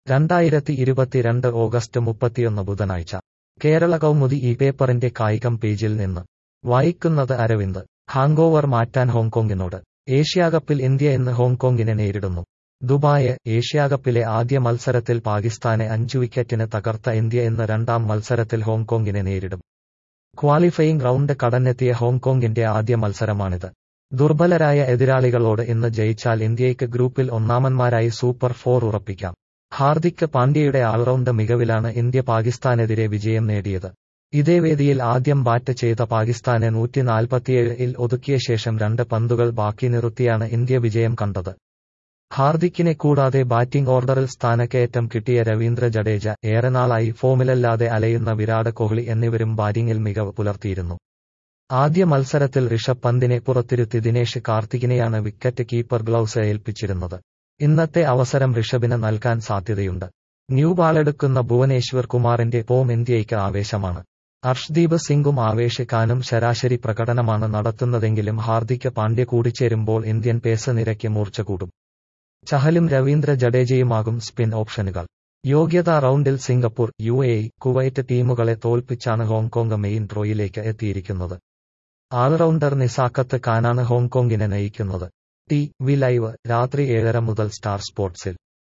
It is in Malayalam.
രണ്ടായിരത്തി ഇരുപത്തിരണ്ട് ഓഗസ്റ്റ് മുപ്പത്തിയൊന്ന് ബുധനാഴ്ച കേരള കൗമുദി ഈ പേപ്പറിന്റെ കായികം പേജിൽ നിന്ന് വായിക്കുന്നത് അരവിന്ദ് ഹാങ്കോവർ മാറ്റാൻ ഹോങ്കോങ്ങിനോട് ഏഷ്യാകപ്പിൽ ഇന്ത്യ ഇന്ന് ഹോങ്കോങ്ങിനെ നേരിടുന്നു ദുബായ് ഏഷ്യാകപ്പിലെ ആദ്യ മത്സരത്തിൽ പാകിസ്ഥാനെ അഞ്ചു വിക്കറ്റിന് തകർത്ത ഇന്ത്യ ഇന്ന് രണ്ടാം മത്സരത്തിൽ ഹോങ്കോങ്ങിനെ നേരിടും ക്വാളിഫയിംഗ് റൗണ്ട് കടന്നെത്തിയ ഹോങ്കോങ്ങിന്റെ ആദ്യ മത്സരമാണിത് ദുർബലരായ എതിരാളികളോട് ഇന്ന് ജയിച്ചാൽ ഇന്ത്യയ്ക്ക് ഗ്രൂപ്പിൽ ഒന്നാമന്മാരായി സൂപ്പർ ഫോർ ഉറപ്പിക്കാം ഹാർദിക് പാണ്ഡ്യയുടെ ആൾറൗണ്ട് മികവിലാണ് ഇന്ത്യ പാകിസ്ഥാനെതിരെ വിജയം നേടിയത് ഇതേ വേദിയിൽ ആദ്യം ബാറ്റ് ചെയ്ത പാകിസ്ഥാനെ നൂറ്റി നാൽപ്പത്തിയേഴിൽ ഒതുക്കിയ ശേഷം രണ്ട് പന്തുകൾ ബാക്കി നിർത്തിയാണ് ഇന്ത്യ വിജയം കണ്ടത് ഹാർദിക്കിനെ കൂടാതെ ബാറ്റിംഗ് ഓർഡറിൽ സ്ഥാനക്കയറ്റം കിട്ടിയ രവീന്ദ്ര ജഡേജ ഏറെ നാളായി ഫോമിലല്ലാതെ അലയുന്ന വിരാട് കോഹ്ലി എന്നിവരും ബാറ്റിംഗിൽ മികവ് പുലർത്തിയിരുന്നു ആദ്യ മത്സരത്തിൽ ഋഷഭ് പന്തിനെ പുറത്തിരുത്തി ദിനേശ് കാർത്തികിനെയാണ് വിക്കറ്റ് കീപ്പർ ഗ്ലൌസ് ഏൽപ്പിച്ചിരുന്നത് ഇന്നത്തെ അവസരം ഋഷഭിന് നൽകാൻ സാധ്യതയുണ്ട് ന്യൂ ബാളെടുക്കുന്ന ഭുവനേശ്വർ കുമാറിന്റെ ഫോം ഇന്ത്യയ്ക്ക് ആവേശമാണ് അർഷ്ദീപ് സിംഗും ആവേശ് ഖാനും ശരാശരി പ്രകടനമാണ് നടത്തുന്നതെങ്കിലും ഹാർദിക് പാണ്ഡ്യ കൂടിച്ചേരുമ്പോൾ ഇന്ത്യൻ പേസ് നിരയ്ക്ക് മൂർച്ച കൂടും ചഹലും രവീന്ദ്ര ജഡേജയുമാകും സ്പിൻ ഓപ്ഷനുകൾ യോഗ്യതാ റൗണ്ടിൽ സിംഗപ്പൂർ യു എ കുവൈറ്റ് ടീമുകളെ തോൽപ്പിച്ചാണ് ഹോങ്കോങ് മെയിൻ ഡ്രോയിലേക്ക് എത്തിയിരിക്കുന്നത് ആൾറൗണ്ടർ നിസാക്കത്ത് ഖാനാണ് ഹോങ്കോങ്ങിനെ നയിക്കുന്നത് ടി വി ലൈവ് രാത്രി ഏഴര മുതൽ സ്റ്റാർ സ്പോർട്സിൽ